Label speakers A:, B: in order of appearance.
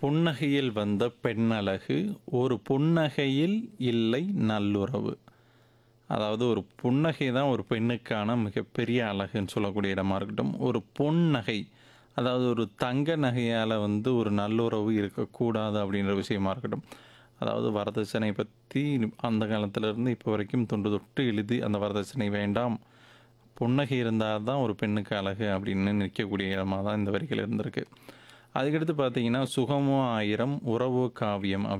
A: புன்னகையில் வந்த பெண்ணழகு ஒரு புன்னகையில் இல்லை நல்லுறவு அதாவது ஒரு புன்னகை தான் ஒரு பெண்ணுக்கான மிகப்பெரிய அழகுன்னு சொல்லக்கூடிய இடமா இருக்கட்டும் ஒரு பொன்னகை அதாவது ஒரு தங்க நகையால் வந்து ஒரு நல்லுறவு இருக்கக்கூடாது அப்படின்ற விஷயமா இருக்கட்டும் அதாவது வரதட்சணை பற்றி அந்த காலத்திலேருந்து இப்போ வரைக்கும் தொன்று தொட்டு எழுதி அந்த வரதட்சணை வேண்டாம் புன்னகை இருந்தால் தான் ஒரு பெண்ணுக்கு அழகு அப்படின்னு நிற்கக்கூடிய இடமாக தான் இந்த வரிகள் இருந்திருக்கு அதுக்கடுத்து பார்த்தீங்கன்னா சுகமோ ஆயிரம் உறவோ காவியம்